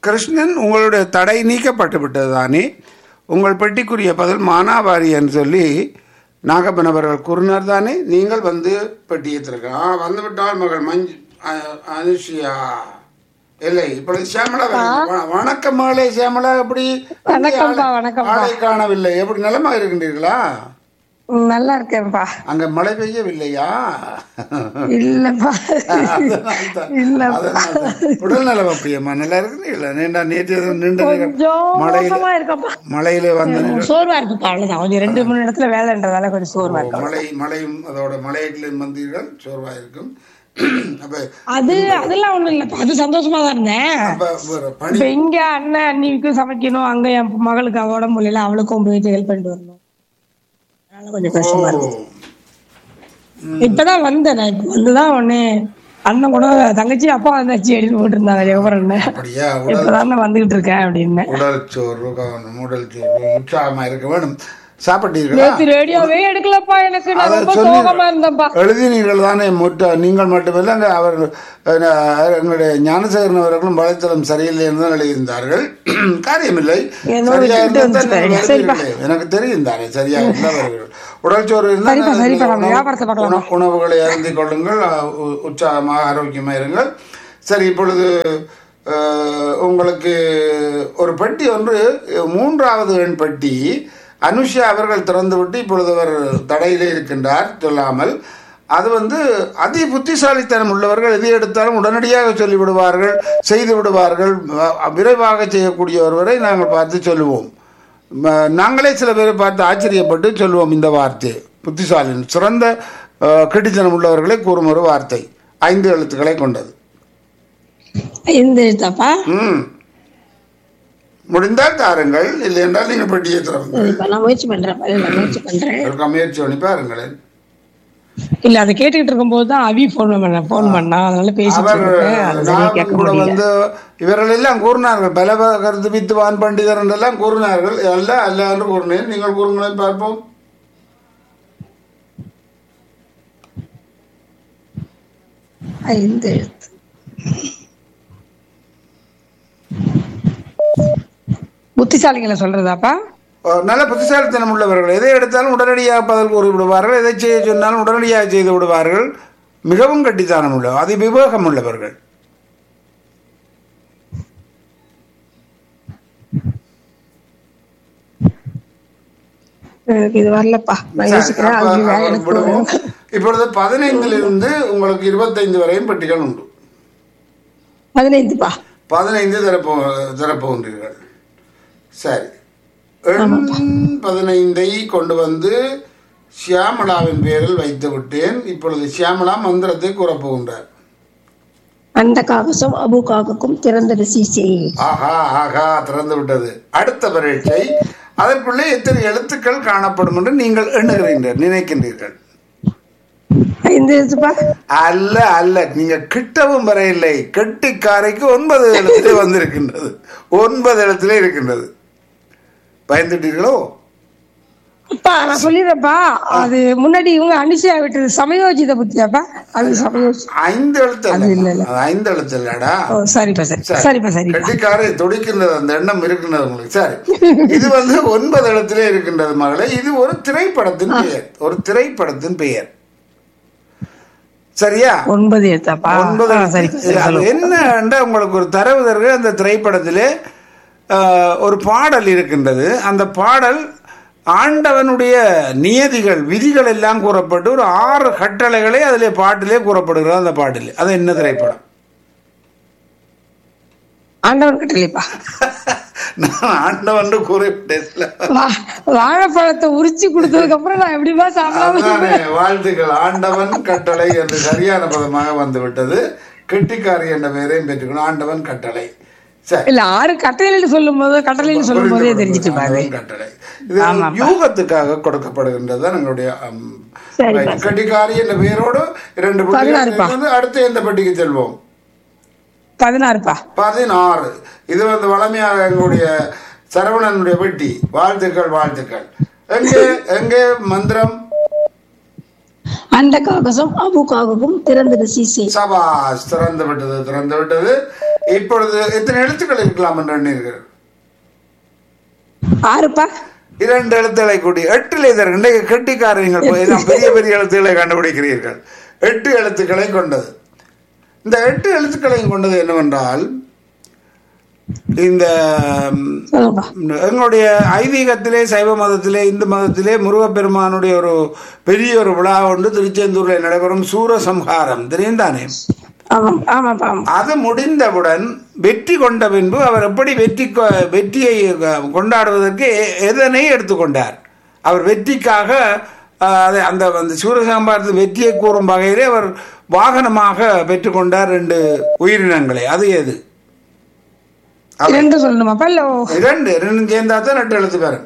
கிருஷ்ணன் உங்களுடைய தடை நீக்கப்பட்டு விட்டது தானே உங்கள் பெட்டிக்குரிய பதில் மானாவாரி என்று சொல்லி நாகப்பன் அவர்கள் கூறினார் தானே நீங்கள் வந்து பெட்டியை திறக்க ஆ வந்து விட்டால் மகள் மஞ்சு அ- அனுஷியா இல்லை இப்பொழுது சியாமலா வருகிறது. வ- வணக்கம் மகளே சியாமலா எப்படி வணக்கம்ப்பா, வணக்கம்ப்பா. ஆளை காணவில்லை எப்படி நலமாக இருக்கின்றீர்களா ம், நல்லா இருக்கேன்ப்பா அங்க மழை பெய்யவில்லையா இல்லப்பா அதனால்தான். இல்லப்பா அதனால்தான். உடல் நலம் அப்படியம்மா நல்லா இருக்குங்களா நீண்டா நேற்று எதுவும் நீண்ட நேரம் கொஞ்சம் மழையில மோசமா இருக்கப்பா மழையில வந்து சோர்வா இருக்குப்பா அவ்வளவுதான் கொஞ்சம் ரெண்டு மூணு இடத்துல வேலைன்றதால கொஞ்சம் சோர்வா இருக்கு மழை மழையும் அதோட மலையிலும் வந்தீர்கள் சோர்வா இருக்கும் அப்ப அது அதெல்லாம் ஒண்ணும் இல்லப்பா அது சந்தோஷமா தான் இருந்தேன் அப்ப ஒரு பனி இப்ப இங்க அண்ணன் அண்ணிக்கும் சமைக்கணும் அங்க என் மகளுக்கு அவ உடம்பு முடியல அவளுக்கும் போயிட்டு ஹெல்ப் பண்ணிட்டு வரணும் அதனால கொஞ்சம் கஷ்டமா இருக்கு இப்பதான் வந்தேன் நான் இப்ப வந்துதான் உடனே அண்ணன் கூட தங்கச்சி அப்பா வந்தாச்சு அப்படின்னு போட்டிருந்தாங்க ஜெகபர் அண்ணன் அப்படியா உடல் இப்பதான் நான் வந்துகிட்டு இருக்கேன் அப்படின்னு உடல் சோர்வு கவனம் உடல் சோர்வு உற்சாகமா இருக்க வேணும் சாப்பிட்டீர்களா நேத்து ரேடியோவே எடுக்கலப்பா எனக்கு நான் அதை ரொம்ப சொல்லி- சோகமா இருந்தேன்ப்பா எழுதினீர்கள் தானே முட்ட நீங்கள் மட்டுமல்ல அங்கே அவர் அஹ், எங்களுடைய ஞானசேகரன் அவர்களும் வலைத்தளம் சரியில்லை என்று தான் எழுதியிருந்தார்கள் காரியமில்லை என்னோ சரியா விட்டுட்டு இருந்தால் தான் நீங்கள் வந்துட்டாரு. சரிப்பா. வருவீர்களே. எனக்கு தெரியும் தானே சரியாக இருந்தால் வருவீர்கள் உடல் சோறு இருந்தால் சரிப்பா, நீங்கள் சரிப்பா, நம்ம உணவு- வியாபாரத்தை பார்க்கலாம். உணவு- உணவுகளை அருந்திக் கொள்ளுங்கள் அஹ், உ- உற்சாகமாக ஆரோக்கியமாக இருங்கள் சரி இப்பொழுது அஹ், உங்களுக்கு ஒரு பெட்டி ஒன்று மூன்றாவது எண் பெட்டி அனுஷா அவர்கள் திறந்துவிட்டு இப்பொழுது அவர் தடையிலே இருக்கின்றார் சொல்லாமல் அது வந்து அதி புத்திசாலித்தனம் உள்ளவர்கள் எதை எடுத்தாலும் உடனடியாக சொல்லிவிடுவார்கள் செய்து விடுவார்கள் அஹ், விரைவாக செய்யக்கூடிய ஒருவரை நாங்கள் பார்த்து சொல்லுவோம் ம- நாங்களே சில பேரை பார்த்து ஆச்சரியப்பட்டு சொல்லுவோம் இந்த வார்த்தை புத்திசாலின் சிறந்த அஹ், கெட்டித்தனம் உள்ளவர்களை கூறும் ஒரு வார்த்தை ஐந்து எழுத்துக்களை கொண்டது இந்த எழுத்தாப்பா ம் முடிந்தால் தாருங்கள் இல்லை என்றால் நீங்கள் பெட்டியை திறவுங்கள் இப்ப நான் முயற்சி பண்றேன் இல்ல, முயற்சி பண்றேன் அதற்கு முயற்சி பண்ணி பாருங்களேன் இல்ல அதை கேட்டுக்கிட்டு இருக்கும்போது தான் அவி போன் பண்ண போன் பண்ணா அதனால பேசிட்டு அவர் இருக்கேன் அதை சரியா நான் கேட்க கூட முடியல வந்து இவர்கள் எல்லாம் கூறினார்கள் பல கருத்து வித்துவான் பண்டிதர் என்றெல்லாம் கூறினார்கள் அல்ல அல்ல என்று கூறினேன் நீங்கள் கூறுங்களேன் பார்ப்போம் ஐந்து எழுத்து புத்திசாலிகளை சொல்றதாப்பா அஹ் நல்ல புத்திசாலித்தனம் உள்ளவர்கள் எதை எடுத்தாலும் உடனடியாக பதில் கூறி விடுவார்கள் எதை செய்ய சொன்னாலும் உடனடியாக செய்து விடுவார்கள் மிகவும் கட்டித்தானம் உள்ள அதி விவேகம் உள்ளவர்கள் எனக்கு இது வரலப்பா நான் யோசிக்கிறேன் அப்ப அது வேற அவர் எனக்கு விடுவோம். இப்பொழுது பதினைந்திலிருந்து உங்களுக்கு இருபத்தைந்து வரையும் பெட்டிகள் உண்டு பதினைந்துப்பா பதினைந்து திறப்போ திறப்போன்றீர்கள் சரி எண் பதினைந்தை கொண்டு வந்து சியாமளாவின் பேரில் வைத்து விட்டேன் இப்பொழுது சியாமளா மந்திரத்தை கூறப்போகின்றார் அந்த காகசம் அபு காகக்கும் திறந்த சீசே ஆஹா ஆஹா திறந்து விட்டது அடுத்த பரீட்சை அதற்குள்ளே எத்தனை எழுத்துக்கள் காணப்படும் என்று நீங்கள் எண்ணுகிறீர்கள் நினைக்கின்றீர்கள் ஐந்து எழுத்துப்பா அல்ல அல்ல நீங்க கிட்டவும் வரையில்லை கெட்டிக்காரைக்கு ஒன்பது எழுத்திலே வந்திருக்கின்றது ஒன்பது எழுத்திலே இருக்கின்றது பயந்துட்டீர்களோ அப்பா நான் சொல்லிடுறேன்ப்பா அது முன்னாடி இவங்க அனுஷியா விட்டது சமயோஜித புத்தியாப்பா அது சமயோஜி ஐந்து எழுத்து அது இல்ல, அல்ல இல்ல. அது ஐந்து எழுத்து இல்லடா ஓ சரிப்பா சரி சரிப்பா சரிப்பா கெட்டிக்காரை துடிக்கின்றது அந்த எண்ணம் இருக்கின்றது உங்களுக்கு சரி இது வந்து ஒன்பது இடத்திலே இருக்கின்றது மகளே இது ஒரு திரைப்படத்தின் பெயர் ஒரு திரைப்படத்தின் பெயர் சரியா ஒன்பது எழுத்தாப்பா ஒன்பது ஆ, சரி சரி அது சொல்லுங்க என்ன உங்களுக்கு ஒரு தரவு தருக அந்த திரைப்படத்திலே ஆஹ், ஒரு பாடல் இருக்கின்றது அந்த பாடல் ஆண்டவனுடைய நியதிகள் விதிகள் எல்லாம் கூறப்பட்டு ஒரு ஆறு கட்டளைகளே அதிலே பாட்டிலே கூறப்படுகிறது அந்த பாட்டிலே அது என்ன திரைப்படம் ஆண்டவன் கட்டளைப்பா நான் ஆண்டவன் கூறிவிட்டேன்ல வா- வாழைப்பழத்தை உரிச்சு கொடுத்ததுக்கு அப்புறம் நான் எப்படிப்பா சாப்பிடாம அதானே, வாழ்த்துக்கள் ஆண்டவன் கட்டளை என்று சரியான பதமாக வந்துவிட்டது கெட்டிக்காரி என்ற பெயரையும் பெற்றுக்கணும் ஆண்டவன் கட்டளை சரி இல்ல ஆறு கட்டளைன்னு சொல்லும் போது கட்டளைன்னு சொல்லும் போதே தெரிஞ்சிட்டு பாரு ஆண்டவன் கட்டளை இது யூகத்துக்காக கொடுக்கப்படுகின்றது தான் எங்களுடைய அம், சரிப்பா. கட்டிக்காரி என்ற பெயரோடு இரண்டு பதினாறுப்பா. பெட்டிகள் இருந்து அடுத்து எந்த பெட்டிக்கு செல்வோம் பதினாறுப்பா பதினாறு இது வந்து வளமையாக எங்களுடைய சரவணனுடைய பெட்டி வாழ்த்துக்கள் வாழ்த்துக்கள் எங்கே எங்கே மந்திரம் அந்த காகசம் அபு காகக்கும் திறந்தது சீசே சபாஸ் திறந்து விட்டது திறந்து விட்டது இப்பொழுது எத்தனை எழுத்துக்கள் இருக்கலாம் என்று எண்ணீர்கள் ஆறுப்பா இரண்டு எழுத்துக்களை கூட்டி எட்டில் இதற்கு கெட்டிக்காரர்கள் போய் தான் பெரிய பெரிய எழுத்துக்களை கண்டுபிடிக்கிறீர்கள் எட்டு எழுத்துக்களை கொண்டது இந்த எட்டு எழுத்துக்களையும் கொண்டது என்னவென்றால் இந்த ம், சொல்லுப்பா எங்களுடைய ஐதீகத்திலே சைவ மதத்திலே இந்து மதத்திலே முருகப்பெருமானுடைய ஒரு பெரிய ஒரு விழா ஒன்று திருச்செந்தூரில் நடைபெறும் சூரசம்ஹாரம் தெரியும் தானே ஆமாம் ஆமாப்பா ஆமாம் அது முடிந்தவுடன் வெற்றி கொண்ட பின்பு அவர் எப்படி வெற்றி கொ- வெற்றியை அஹ், கொண்டாடுவதற்கு எ- எதனை எடுத்துக்கொண்டார் அவர் வெற்றிக்காக அஹ், அதை- அந்த அந்த சூரசம்பாரத்து வெற்றியை கூறும் வகையிலே அவர் வாகனமாக பெற்றுக்கொண்டார் ரெண்டு உயிரினங்களை அது எது அது இரண்டு சொல்லணுமாப்பா இல்ல ஓ இரண்டு ரெண்டும் சேர்ந்தா தான் ரெண்டு எழுத்து பெறும்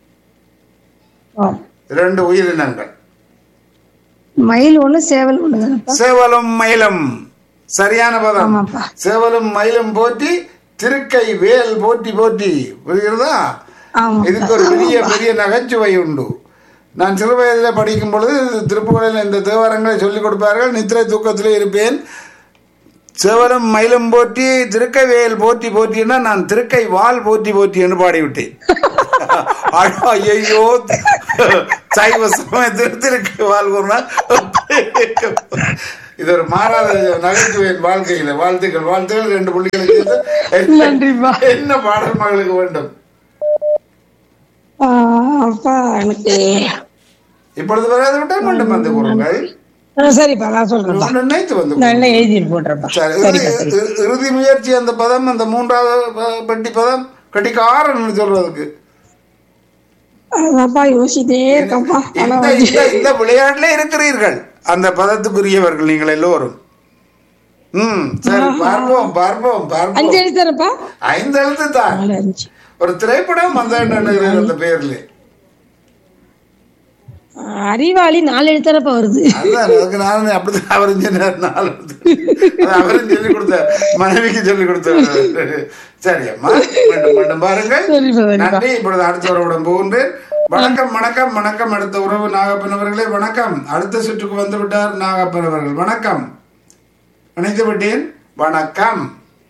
ஓ. இரண்டு உயிரினங்கள் மயில் ஒண்ணு சேவல் ஒண்ணு தானப்பா சேவலும் மயிலும் சரியான பதம் ஆமாப்பா சேவலும் மயிலும் போற்றி திருக்கை வேல் போற்றி போற்றி புரிகிறதா ஆமா இதுக்கு ஒரு பெரிய பெரிய நகைச்சுவை உண்டு நான் சிறு வயதில் படிக்கும் பொழுது திருப்புகழில் இந்த தேவாரங்களை சொல்லிக் கொடுப்பார்கள் நித்திரை தூக்கத்திலே இருப்பேன் சேவலும் மயிலும் போற்றி திருக்கை வேல் போற்றி போற்றின்னா நான் திருக்கை வால் போற்றி போற்றி என்று பாடிவிட்டேன் அடோ, ஐயோ சைவ சமயத்தில் திருக்கை வால் கூறினா இது ஒரு மாறாத நகைச்சுவையின் வாழ்க்கையில வாழ்த்துக்கள் வாழ்த்துக்கள் ரெண்டு புள்ளிகளுக்கு சேர்த்து என்ன- நன்றிப்பா. என்ன பாடல் மகளுக்கு வேண்டும் ஆ, அப்பா எனக்கு இப்பொழுது வராது விட்டால் மீண்டும் வந்து கூறுங்கள் ஆ, சரிப்பா நான் சொல்றேன்ப்பா நினைத்து வந்து நான் எல்லாம் எழுதி போட்டுறேன்ப்பா சரி, சரிப்பா இறுதி- சரி இறு- இறுதி முயற்சி அந்த பதம் அந்த மூன்றாவது ப- பெட்டி பதம் கட்டிக்காரன் சொல்றதுக்கு அதான்ப்பா யோசிச்சிட்டே இருக்கேன்ப்பா ஆனா இந்த இந்த இந்த விளையாட்டுல இருக்கிறீர்கள் அந்த பதத்துக்குரியவர்கள் நீங்கள் எல்லோரும் ம் சரி பார்ப்போம் பார்ப்போம் பார்ப்போம் அஞ்சு எழுத்தாரப்பா ஐந்து எழுத்து தான் நாலு அஞ்சு ஒரு திரைப்படம் வந்த அந்த பேர்ல ஆ, அறிவாளி நாலு எழுத்தாரப்பா வருது அதுதான் அதுக்கு நானும் அப்படிதான் அவரும் சொன்னார் நாலு எழுத்து. அது அவரும் சொல்லி கொடுத்தார் மனைவிக்கு சொல்லி கொடுத்தார் சரி அம்மா மீண்டும் மீண்டும் பாருங்கள் சரிப்பா சரிப்பா நன்றி இப்பொழுது அடுத்த உறவுடன் போகின்றேன் வணக்கம் வணக்கம் வணக்கம் அடுத்த உறவு நாகப்பன் அவர்களே வணக்கம் அடுத்த சுற்றுக்கு வந்து விட்டார் நாகப்பன் அவர்கள் வணக்கம் நினைத்து விட்டேன் வணக்கம்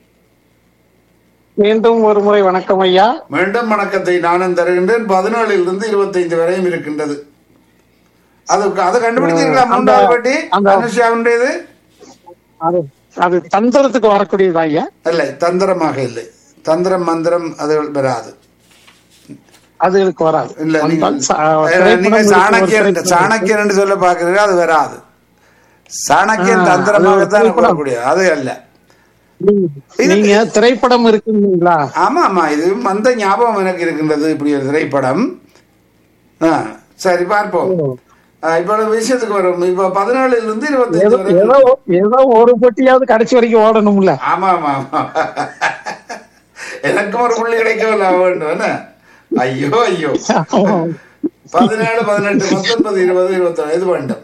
மீண்டும் ஒரு முறை வணக்கம் ஐயா மீண்டும் வணக்கத்தை நானும் தருகின்றேன் பதினேழில் இருந்து இருபத்தைந்து வரையும் இருக்கின்றது அது அது கண்டுபிடித்தீர்களா மூன்றாவது பட்டி அந்த- அனுஷியாவுடையது அது அது தந்திரத்துக்கு வரக்கூடியது ஐயா இல்லை தந்திரமாக இல்லை தந்திரம் மந்திரம் அது வராது அதுகளுக்கு வராது இல்ல நீங்க வந்தால் சா- ஏன்னா, திரைப்படம் நீங்க இருக்கு, ஒரு சாணக்கியன் திரைப்படம் சாணக்கியன் என்று சொல்ல பாக்குறீங்க அது வராது சாணக்கியன் ஆ, தந்திரமாகத்தான் அது திரைப்படம். கூறக்கூடிய அது அல்ல நீங்க- நீங்க திரைப்படம் இருக்குங்களா ஆமா ஆமா இது அந்த ஞாபகம் எனக்கு இருக்கின்றது இப்படி ஒரு திரைப்படம் ஆ, சரி பார்ப்போம் ஆ, இப்ப விஷயத்துக்கு வரும் இப்ப பதினாலுல இருந்து இருபத்தி ஏதோ ஏதோ ஏதோ ஒரு பொட்டியாவது கடைசி வரைக்கும் ஓடணும்ல ஆமா ஆமா ஆமா எனக்கும் ஒரு புள்ளி கிடைக்கவில்லை வேண்டும் என்ன ஐயோ ஐயோ பதினேழு பதினெட்டு பத்தொன்பது இருபது இருபத்தி இது வேண்டும்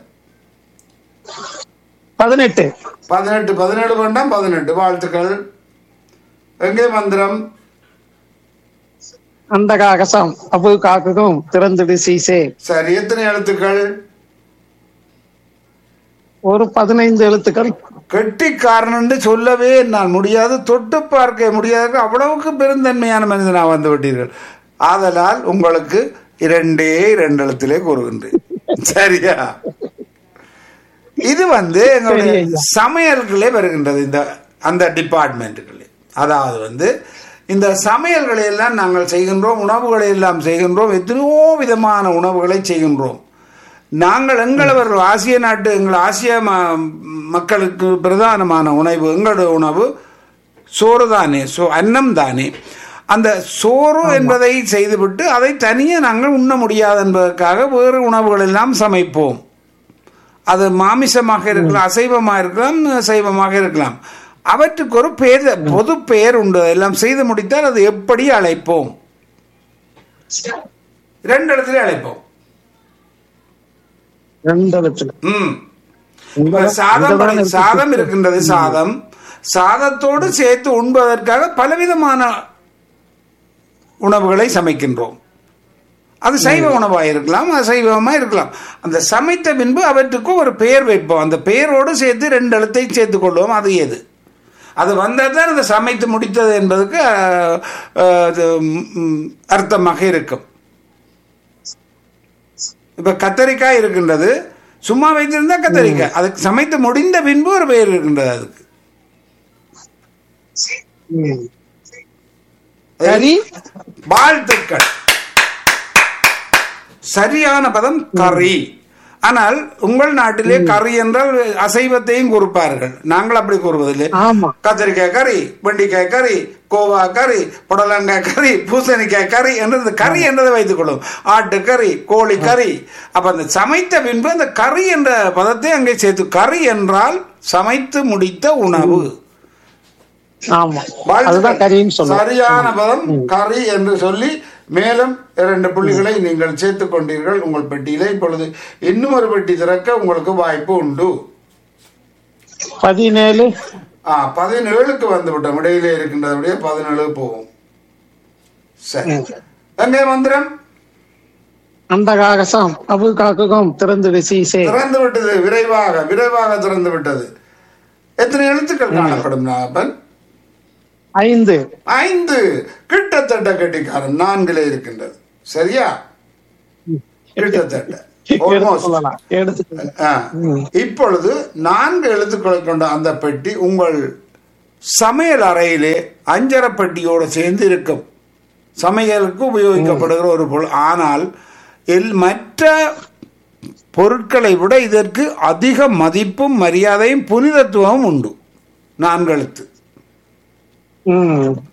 பதினெட்டு பதினெட்டு பதினேழு வேண்டாம் பதினெட்டு வாழ்த்துக்கள் எங்கே மந்திரம் அந்த காகசம் அபு காக்குகும் திறந்துடு சீசே சரி எத்தனை எழுத்துக்கள் ஒரு பதினைந்து எழுத்துக்கள் கெட்டிக்காரன் சொல்லவே நான் முடியாது தொட்டு பார்க்க முடியாது அவ்வளவுக்கு பெருந்தன்மையான மனிதனா வந்து விட்டீர்கள் ஆதலால் உங்களுக்கு இரண்டே இரண்டு எழுத்திலே கூறுகின்றேன் சரியா இது வந்து எங்களுடைய சரி ஐயா. சமையல்களே வருகின்றது இந்த அந்த டிபார்ட்மெண்ட்டுகளே அதாவது வந்து இந்த சமையல்களை எல்லாம் நாங்கள் செய்கின்றோம் உணவுகளை எல்லாம் செய்கின்றோம் எத்தனையோ விதமான உணவுகளை செய்கின்றோம் நாங்கள் எங்களவர் ஆசிய நாட்டு எங்கள் ஆசிய ம- மக்களுக்கு பிரதானமான உணவு எங்களுடைய உணவு சோறு தானே சோ அன்னம் தானே அந்த சோறு என்பதை செய்துவிட்டு அதை தனியே நாங்கள் உண்ண முடியாது என்பதற்காக வேறு உணவுகள் எல்லாம் சமைப்போம் அது மாமிசமாக இருக்கலாம் அசைவமாக இருக்கலாம் சைவமாக இருக்கலாம் அவற்றுக்கு ஒரு பேர் பொது பெயர் உண்டு எல்லாம் செய்து முடித்தால் அது எப்படி அழைப்போம் ரெண்டு இடத்துல அழைப்போம் ரெண்டு எழுத்துல ம் உங்க- இப்ப சாதம் உங்கதான் படை- இருக்கு. சாதம் இருக்கின்றது சாதம் சாதத்தோடு சேர்த்து உண்பதற்காக பலவிதமான உணவுகளை சமைக்கின்றோம் அது சைவ உணவாக இருக்கலாம் அசைவமாக இருக்கலாம் அந்த சமைத்த பின்பு அவற்றுக்கு ஒரு பெயர் வைப்போம் அந்த பெயரோடு சேர்த்து ரெண்டு எழுத்தை சேர்த்து கொள்வோம் அது எது அது வந்தால் தான் அதை சமைத்து முடித்தது என்பதுக்கு அஹ், அஹ், அது, ம், அர்த்தமாக இருக்கும் இப்ப கத்தரிக்காய் இருக்கின்றது சும்மா வைத்திருந்தா கத்தரிக்காய் அதுக்கு சமைத்து முடிந்த பின்பு ஒரு பெயர் இருக்கின்றது அதுக்கு ம். கறி வாழ்த்துக்கள் சரியான பதம் கறி ஆனால் உங்கள் நாட்டிலே கறி என்றால் அசைவத்தையும் கூறுப்பார்கள் நாங்கள் அப்படி கூறுவதில்லை ஆமா கத்திரிக்காய் கறி வெண்டிக்காய் கறி கோவா கறி புடலங்காய் கறி பூசணிக்காய் கறி என்றது கறி என்றதை வைத்துக் கொள்ளும் ஆட்டு கறி கோழி கறி அப்ப அந்த சமைத்த பின்பு அந்த கறி என்ற பதத்தை அங்கே சேர்த்து கறி என்றால் சமைத்து முடித்த உணவு ஆமா வாழ்த்துக்கள். அதுதான் கறின்னு சொல்லுவோம் சரியான பதம் கறி என்று சொல்லி மேலும் இரண்டு புள்ளிகளை நீங்கள் சேர்த்துக் கொண்டீர்கள் உங்கள் பெட்டியிலே இப்பொழுது இன்னும் ஒரு பெட்டி திறக்க உங்களுக்கு வாய்ப்பு உண்டு பதினேழு ஆ பதினேழுக்கு வந்து விட்டோம் இடையிலே இருக்கின்றபடியே பதினேழு போவோம் சரி எங்கே மந்திரம் அண்டகாகசம் அபு காக்குகம் திறந்து சீசே திறந்து விட்டது விரைவாக விரைவாக திறந்து விட்டது எத்தனை எழுத்துக்கள் காணப்படும் நாகப்பன் ஐந்து ஐந்து கிட்டத்தட்ட கெட்டிக்காரன் நான்கிலே இருக்கின்றது சரியா கிட்டத்தட்ட எடுத்து Almost. சொல்லலாம் எடுத்து ஆ. இப்பொழுது நான்கு எழுத்துக்களை கொண்ட அந்த பெட்டி உங்கள் சமையல் அறையிலே அஞ்சரை பெட்டியோடு சேர்ந்து இருக்கும் சமையலுக்கு உபயோகிக்கப்படுகிற ஒரு பொருள் ஆனால் எல் மற்ற பொருட்களை விட இதற்கு அதிக மதிப்பும் மரியாதையும் புனிதத்துவமும் உண்டு நான்கு எழுத்து ம்